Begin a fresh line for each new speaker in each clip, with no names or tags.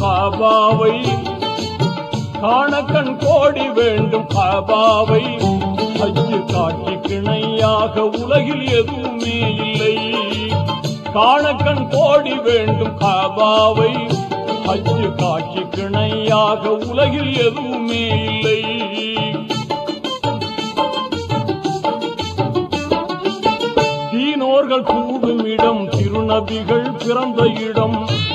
காபாவை காணக்கண் கோடி வேண்டும் காபாவை அஞ்சு காட்சி கிணையாக உலகில் எதுவுமே இல்லை காணக்கண் கோடி வேண்டும் காபாவை அஞ்சு காட்சி கிணையாக உலகில் எதுவுமே இல்லை தீனோர்கள் கூடும் இடம் திருநபிகள் பிறந்த இடம்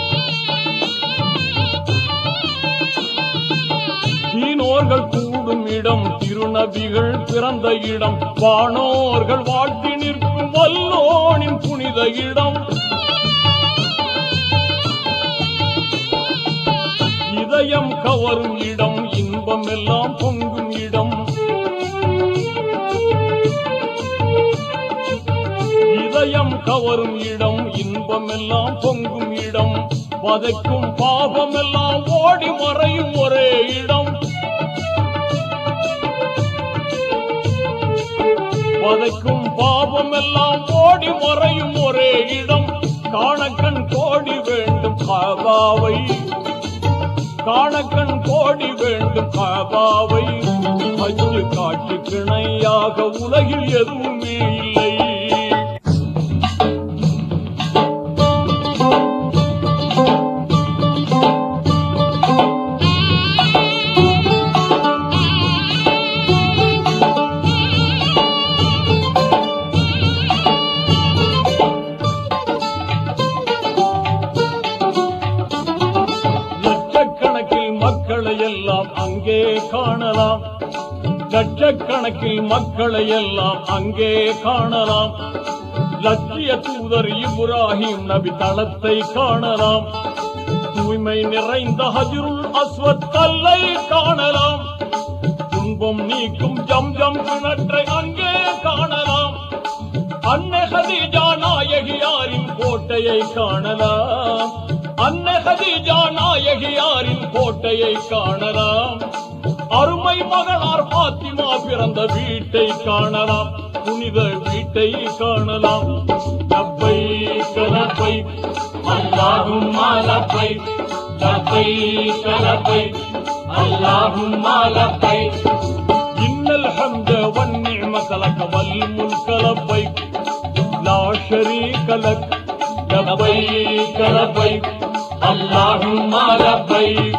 தீனோர்கள் கூடும் இடம் திருநபிகள் பிறந்த இடம் வானோர்கள் வாழ்த்தி நிற்கும் வல்லோனின் புனித இடம் இதயம் கவரும் இடம் இன்பம் எல்லாம் பொங்கும் இடம் இதயம் கவரும் இடம் இன்பம் எல்லாம் பொங்கும் இடம் வதைக்கும் பாபம் எல்லாம் ஓடி மறையும் ஒரே இடம் வதைக்கும் பாபம் எல்லாம் ஓடி மறையும் ஒரே இடம் காணக்கண் கோடி வேண்டும் காபாவை காணக்கண் கோடி வேண்டும் காபாவை அஞ்சு காட்சி கிணையாக உலகில் எதுவுமே இல்லை லட்சக்கணக்கில் மக்களை எல்லாம் அங்கே காணலாம் லட்சக்கணக்கில் மக்களை எல்லாம் அங்கே காணலாம் லட்சிய தூதர் இப்ராஹிம் நபி தளத்தை காணலாம் தூய்மை நிறைந்த ஹஜ்ருல் அஸ்வத் கல்லை காணலாம் துன்பம் நீக்கும் ஜம் ஜம் கிணற்றை அங்கே காணலாம் அன்னை ஹதீஜா நாயகியாரின் கோட்டையை காணலாம் அன்னை ஹதீஜா நாயகியாரின் கோட்டையை காணலாம் அருமை மகனார் பாத்திமா பிறந்த வீட்டை காணலாம் புனித வீட்டை காணலாம் லப்பை கலப்பை அல்லாஹும் மாலப்பை லப்பை கலப்பை அல்லாஹும் மாலப்பை إن الحمد والنعمة لك والملك لبيك لا شريك لك لبيك لبيك اللهم لبيك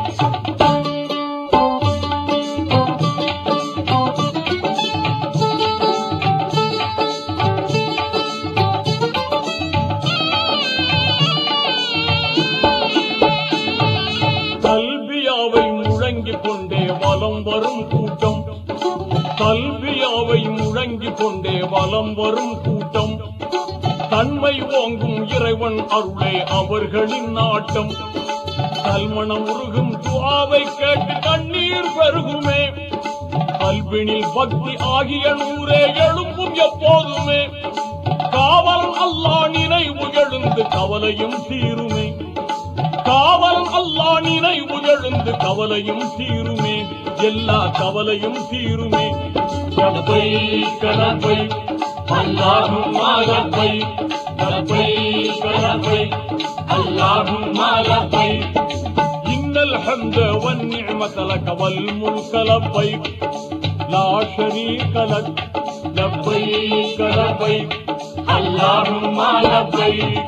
கல்வியாவை முழங்கிக் கொண்டே வலம் வரும் கூட்டம் கல்வியாவை முழங்கிக் கொண்டே வலம் வரும் கூட்டம் தன்மை ஓங்கும் இறைவன் அருளே அவர்களின் நாட்டம் கல்மணம் உருகும் துவாவை கேட்டு கண்ணீர் பெருகுமே கல்வினில் பக்தி ஆகிய நூறே எழும்பும் எப்போதுமே காவல் அல்லா நினைவு எழுந்து கவலையும் தீருமே காவல் அல்லா நினைவு எழுந்து கவலையும் தீருமே எல்லா கவலையும் தீருமே லப்பை கலப்பை அல்லாஹும் மாலப்பை லப்பை கலப்பை அல்லாஹும் மாலப்பை إن الحمد والنعمة لك والملك لبيك لا شريك لك لبيك لبيك اللهم لبيك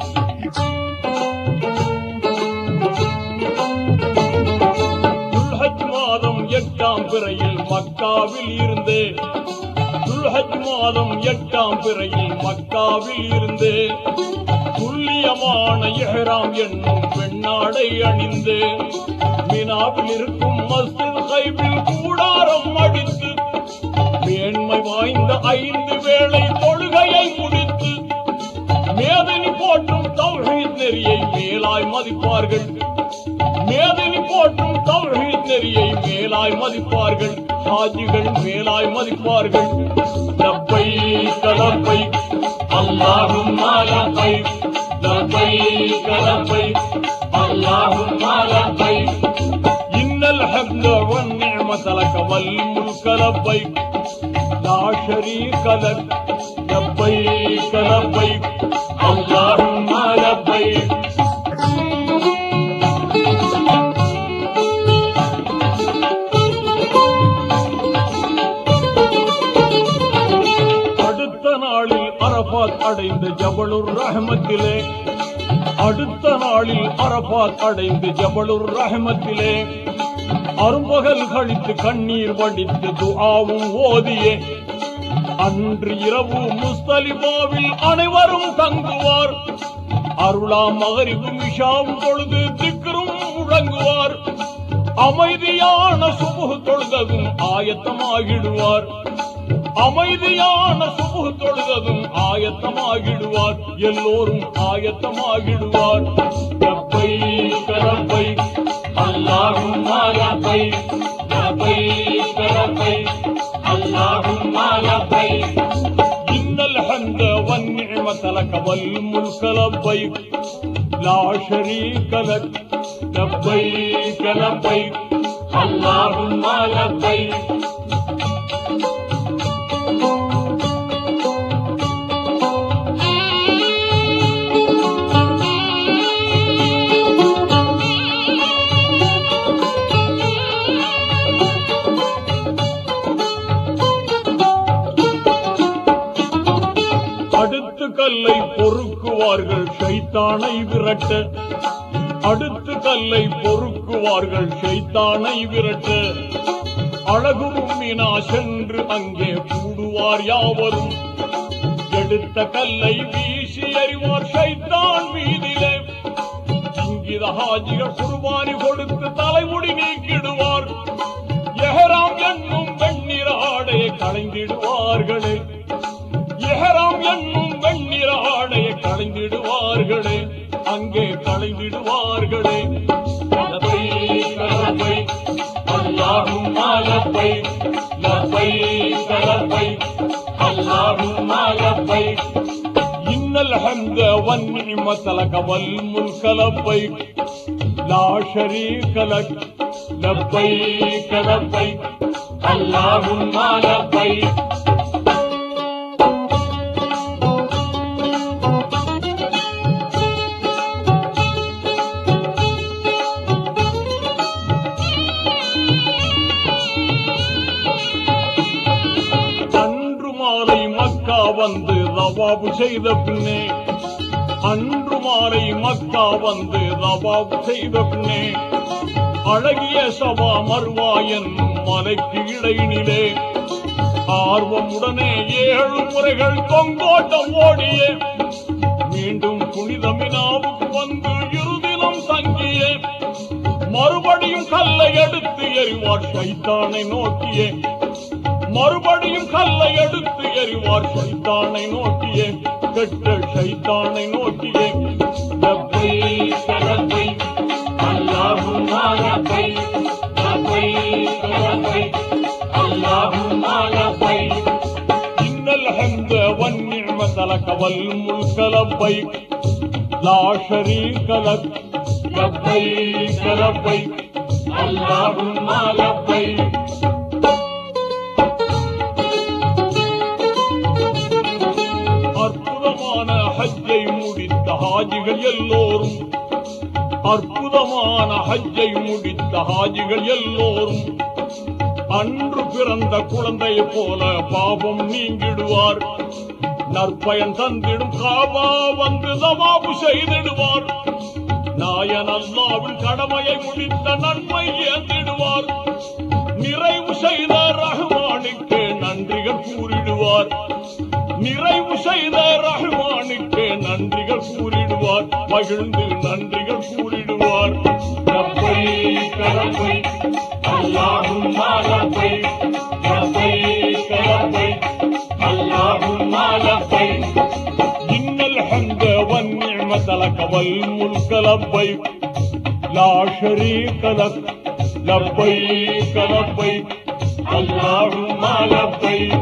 துல்ஹஜ் மாதம் எட்டாம் பிறையில் மக்காவில் இருந்து துல்ஹஜ் மாதம் எட்டாம் பிறையில் மக்காவில் இருந்து துல்லியமான இஹ்ராம் என்னும் பெண்ணாடை அணிந்து மினாவில் இருக்கும் மஸ்ஜித் ஹைபில் கூடாரம் அடித்து மேன்மை வாய்ந்த ஐந்து வேளை தொழுகையை முடித்து மேதனி போற்றும் தௌஹீத் நெறியை மேலாய் மதிப்பார்கள் மேதனி போற்றும் தௌஹீத் நெறியை மேலாய் மதிப்பார்கள் ஹாஜிகள் மேலாய் மதிப்பார்கள் லப்பை கலப்பை அல்லாஹும் லப்பை லப்பை கலப்பை அல்லாஹும் லப்பை إن الحمد والنعمة لك والملك لبيك لا شريك لك لبيك لبيك اللهم لبيك அரபாத் அடைந்த ஜபலுர் ரஹமத்திலே அடுத்த நாளில் அரபாத் அடைந்து ஜபலுர் ரஹமத்திலே அரும்பகல் கழித்து கண்ணீர் வடித்து துஆவும் ஓதியே அன்று இரவு முஸ்தலிபாவில் அனைவரும் தங்குவார் அருளா மகரிபு மிஷாவும் பொழுது திக்ரும் முழங்குவார் அமைதியான சுபுகு தொழுததும் ஆயத்தமாகிடுவார் அமைதியான சுபுகு தொழுததும் ஆயத்தமாகிடுவார் எல்லோரும் ஆயத்தமாகிடுவார் ரப்பை கரப்பை அல்லாஹும் ரப்பை ரப்பை கரப்பை அல்லாஹும் ரப்பை إن الحمد والنعمة لك والملك لبيك لا شريك لك لبيك لبيك اللهم لبيك அடுத்து கல்லை பொறுக்குவார்கள் ஷைத்தானை விரட்ட அடுத்து கல்லை பொறுக்குவார்கள் ஷைத்தானை விரட்ட அழகு மீனா சென்று அங்கே கூடுவார் யாவரும் எடுத்த கல்லை வீசி எறிவார் ஷைத்தான் மீதிலே இங்கித ஹாஜிகள் குர்பானி கொடுத்து தலைமுடி நீக்கிடுவார் எஹராம் என்னும் வெண்ணிற ஆடையை களைந்திடுவார்களே எஹராம் என்னும் வெண்ணிற ஆடையை களைந்திடுவார்களே அங்கே களைந்திடுவார்களே லப்பை, லப்பை, அல்லாஹும்ம லப்பை, லப்பை, லப்பை, அல்லாஹும்ம லப்பை. இன்னல் ஹம்த வன்னிமத லக வல் முல்க லப்பைக் லா ஷரீக லக் லப்பைக் லப்பைக் அல்லாஹும்ம லப்பைக் அன்று மாலை மக்கா வந்து ரவாபு செய்த பின்னே அன்று மாலை மக்கா வந்து ரவாபு செய்த பின்னே அழகிய சபா மர்வா என்னும் மலைக்கு இடையினிலே ஆர்வமுடனே ஏழு முறைகள் தொங்கோட்டம் ஓடிய மீண்டும் புனித மினாவுக்கு வந்து இருதினம் தங்கிய மறுபடியும் கல்லை எடுத்து எறிவார் சைத்தானை நோக்கியே மறுபடியும் கல்லை எடுத்து எறிவார் சைத்தானை நோக்கியே கெட்ட சைத்தானை நோக்கியே லப்பை கரப்பை அல்லாஹும் லப்பை லப்பை கரப்பை அல்லாஹும் லப்பை இன்னல் ஹம்த والنعمة لك والملك لبيك لا شريك لك لبيك لبيك اللهم لبيك அற்புதமான ஹஜ்ஜை முடித்த ஹாஜிகள் எல்லோரும் அற்புதமான ஹஜ்ஜை முடித்த ஹாஜிகள் எல்லோரும் அன்று பிறந்த குழந்தையை போல பாவம் நீங்கிடுவார் நற்பயன் தந்திடும் காபா வந்து தவாபு செய்திடுவார் நாயன் அல்லாவின் கடமையை முடித்த நன்மை ஏந்திடுவார் நிறைவு செய்த ரஹ்மானுக்கு நன்றிகள் கூறிடுவார் நிறைவு செய்த ரஹ்மானுக்கு நன்றிகள் கூறிடுவார் மகிழ்ந்து நன்றிகள் கூறிடுவார் ரப்பை கரப்பை அல்லாஹும் ரப்பை ரப்பை கரப்பை அல்லாஹும் ரப்பை இன்னல் ஹம்த والنعمة لك والملك لبيك لا شريك لك لبيك لبيك اللهم لبيك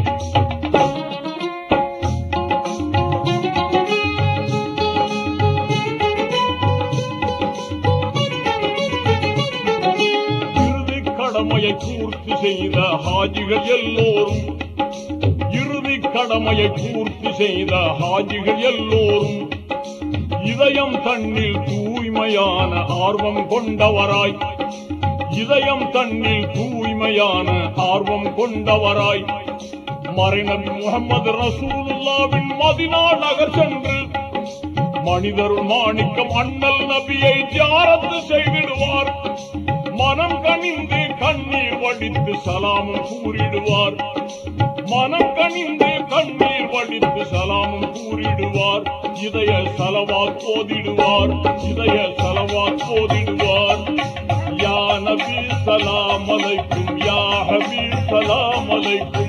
இறுதி கடமையை பூர்த்தி செய்த ஹாஜிகள் எல்லோரும் இறுதி கடமையை பூர்த்தி செய்த ஹாஜிகள் எல்லோரும் இதயம் தன்னில் தூய்மையான ஆர்வம் கொண்டவராய் இதயம் தன்னில் தூய்மையான ஆர்வம் கொண்டவராய் மறைநபி முகமது ரசூலுல்லாவின் மதினா நகர் சென்று மனிதர் மாணிக்கம் அண்ணல் நபியை ஜியாரத்து செய்திடுவார் மனம் கனிந்து கண்ணீர் வடித்து சலாமும் கூறிடுவார் மனம் கனிந்து கண்ணீர் வடித்து சலாமும் கூறிடுவார் இதய சலவாத் போதிடுவார் இதய சலவாத் போதிடுவார் யா நபி சலாம் அலைக்கும் யா ஹபீப் சலாம் அலைக்கும்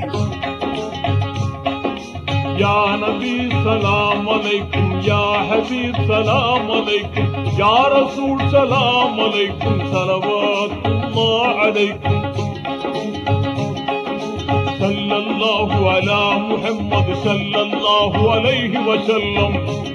يا نبي سلام عليكم يا حبيب سلام عليكم يا رسول سلام عليكم صلوات الله عليكم صلى الله على محمد صلى الله عليه وسلم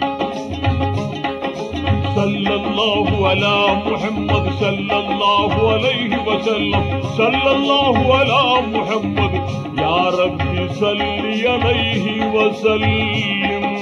صلى الله على محمد صلى الله عليه وسلم صلى الله على محمد يا ربي صل عليه وسلم